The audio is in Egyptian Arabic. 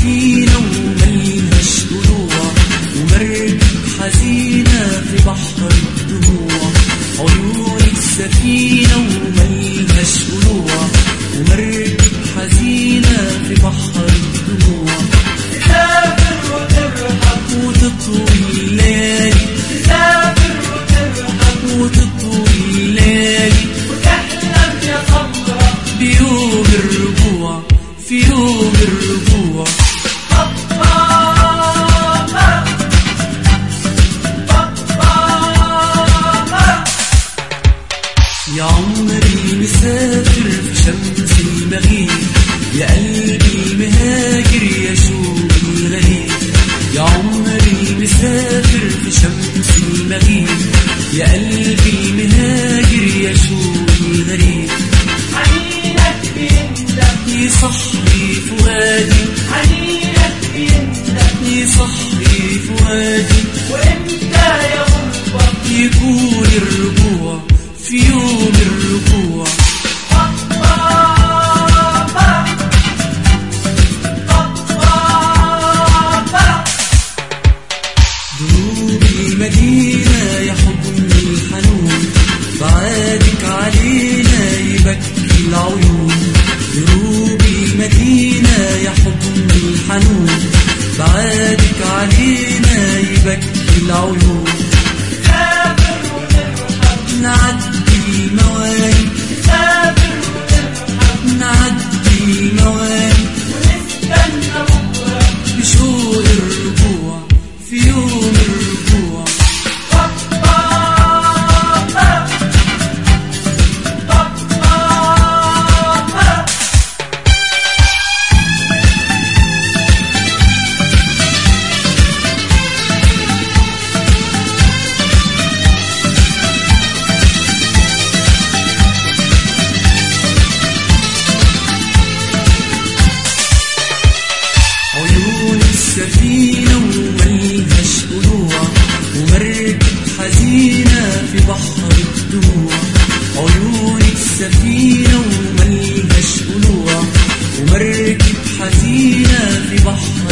السفينة وملهاش طلوع ومركب حزينة في بحر الدموع عيون السفينة وملهاش طلوع ومركب حزينة في بحر الدموع تسافر وترحل وتطوي الليالي تسافر وترحل وتطوي الليالي وتحلم يا خضرا بيوم الرجوع في يوم الرجوع بطامة بطامة يا عمري مسافر في شمس المغيب يا قلبي مهاجر يا شوق الغريب يا عمري مسافر في شمس المغيب يا قلبي مهاجر يا شوق الغريب حنينك بيندم يصحي فؤادي حنينك بيندم يصحي فؤادي وامتى يا غربة يكون الرجوع في يوم الرجوع بطامة بطامة دروب المدينة يا حضن الحنون بعادك علينا يبكي العيون دروب المدينة يا حضن الحنون بعادك علينا يبكي العيون تسافر وترحل نعدي المواني تسافر وترحل نعدي المواني ونستنى بكرة بشوق الرجوع في يوم الرجوع بطامة بطامة عيون السفينة وملهاش طلوع ومركب حزينة في بحر الدموع عيون السفينة وملهاش طلوع ومركب حزينة في بحر